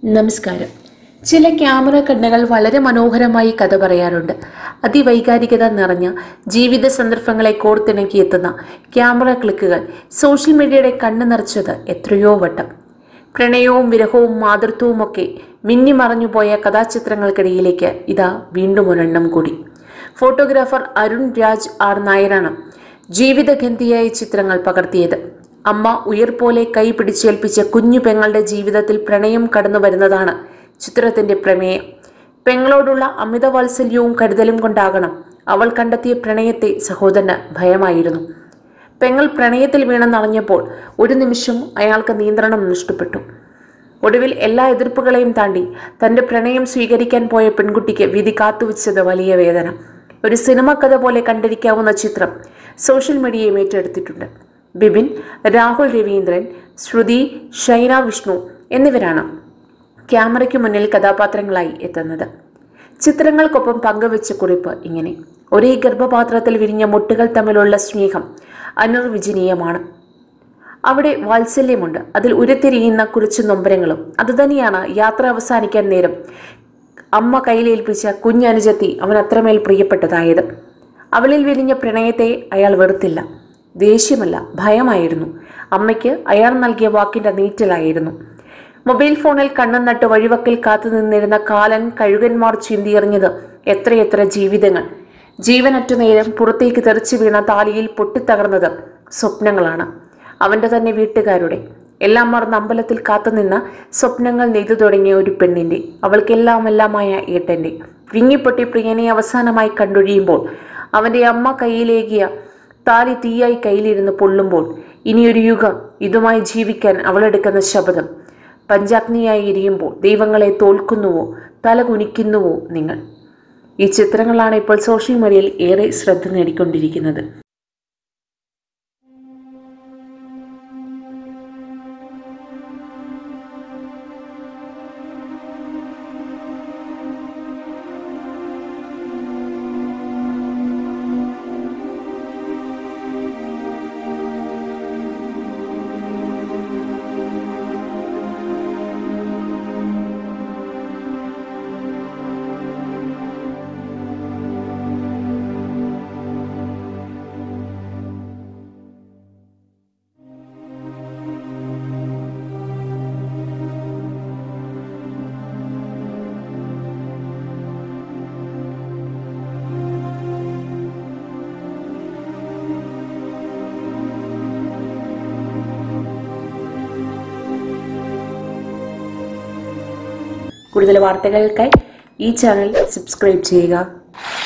നമസ്കാരം ചില ക്യാമറ കണ്ണുകൾ വളരെ മനോഹരമായി കഥ പറയാറുണ്ട് അതിവൈകാരികത നിറഞ്ഞ ജീവിത സന്ദർഭങ്ങളെ കോർത്തിണക്കി എത്തുന്ന ക്യാമറ ക്ലിക്കുകൾ സോഷ്യൽ മീഡിയയുടെ കണ്ണ് നിറച്ചത് എത്രയോ വട്ടം പ്രണയവും വിരഹവും മാതൃത്വവും ഒക്കെ മിന്നിമറഞ്ഞുപോയ കഥാചിത്രങ്ങൾക്കിടയിലേക്ക് ഇതാ വീണ്ടും ഒരെണ്ണം കൂടി ഫോട്ടോഗ്രാഫർ അരുൺ രാജ് ആർ നായരാണ് ജീവിതഗന്ധിയായ ചിത്രങ്ങൾ പകർത്തിയത് അമ്മ ഉയർ പോലെ കൈ പിടിച്ചേൽപ്പിച്ച കുഞ്ഞു പെങ്ങളുടെ ജീവിതത്തിൽ പ്രണയം കടന്നു വരുന്നതാണ് ചിത്രത്തിന്റെ പ്രമേയം പെങ്ങളോടുള്ള അമിത വാത്സല്യവും കരുതലും കൊണ്ടാകണം അവൾ കണ്ടെത്തിയ പ്രണയത്തെ സഹോദരന് ഭയമായിരുന്നു പെങ്ങൾ പ്രണയത്തിൽ വീണെന്നറിഞ്ഞപ്പോൾ ഒരു നിമിഷം അയാൾക്ക് നിയന്ത്രണം നഷ്ടപ്പെട്ടു ഒടുവിൽ എല്ലാ എതിർപ്പുകളെയും താണ്ടി തന്റെ പ്രണയം സ്വീകരിക്കാൻ പോയ പെൺകുട്ടിക്ക് വിധി കാത്തുവച്ചത് വലിയ വേദന ഒരു സിനിമ കഥ പോലെ കണ്ടിരിക്കാവുന്ന ചിത്രം സോഷ്യൽ മീഡിയയും ഏറ്റെടുത്തിട്ടുണ്ട് ബിബിൻ രാഹുൽ രവീന്ദ്രൻ ശ്രുതി ഷൈന വിഷ്ണു എന്നിവരാണ് ക്യാമറയ്ക്ക് മുന്നിൽ കഥാപാത്രങ്ങളായി എത്തുന്നത് ചിത്രങ്ങൾക്കൊപ്പം പങ്കുവെച്ച കുറിപ്പ് ഇങ്ങനെ ഒരേ ഗർഭപാത്രത്തിൽ വിരിഞ്ഞ മുട്ടുകൾ തമ്മിലുള്ള സ്നേഹം അനിർവിചനീയമാണ് അവിടെ വാത്സല്യമുണ്ട് അതിൽ ഉരുത്തിരിയുന്ന കുറച്ച് നൊമ്പരങ്ങളും അതുതന്നെയാണ് യാത്ര അവസാനിക്കാൻ നേരം അമ്മ കയ്യിലേൽപ്പിച്ച കുഞ്ഞനുജത്തി അവൻ അത്രമേൽ പ്രിയപ്പെട്ടതായത് അവളിൽ വിരിഞ്ഞ പ്രണയത്തെ അയാൾ വെറുത്തില്ല ദേഷ്യമല്ല ഭയമായിരുന്നു അമ്മയ്ക്ക് അയാൾ നൽകിയ വാക്കിന്റെ നീറ്റലായിരുന്നു മൊബൈൽ ഫോണിൽ കണ്ണും നട്ട് വഴിവക്കിൽ കാത്തു നിന്നിരുന്ന കാലൻ കഴുകന്മാർ ചിന്തിയെറിഞ്ഞത് എത്രയെത്ര ജീവിതങ്ങൾ ജീവനറ്റ നേരം പുറത്തേക്ക് തെറിച്ചു വീണ താലിയിൽ പൊട്ടിത്തകർന്നത് സ്വപ്നങ്ങളാണ് അവന്റെ തന്നെ വീട്ടുകാരുടെ എല്ലാം മറന്ന് അമ്പലത്തിൽ കാത്തുനിന്ന സ്വപ്നങ്ങൾ നെയ്തു തുടങ്ങിയ ഒരു പെണ്ണിന്റെ അവൾക്കെല്ലാം എല്ലാമായ ഏട്ടന്റെ വിങ്ങിപ്പൊട്ടി പ്രിയനെ അവസാനമായി കണ്ടൊഴിയുമ്പോൾ അവന്റെ അമ്മ കയ്യിലേകിയ താലി തീയായി കയ്യിലിരുന്ന് പൊള്ളുമ്പോൾ ഇനിയൊരു യുഗം ഇതുമായി ജീവിക്കാൻ അവളെടുക്കുന്ന ശബ്ദം പഞ്ചാഗ്നിയായി എരിയുമ്പോൾ ദൈവങ്ങളെ തോൽക്കുന്നുവോ തല കുനിക്കുന്നുവോ നിങ്ങൾ ഈ ചിത്രങ്ങളാണ് ഇപ്പോൾ സോഷ്യൽ മീഡിയയിൽ ഏറെ ശ്രദ്ധ നേടിക്കൊണ്ടിരിക്കുന്നത് കൂടുതൽ വാർത്തകൾക്കായി ഈ ചാനൽ സബ്സ്ക്രൈബ് ചെയ്യുക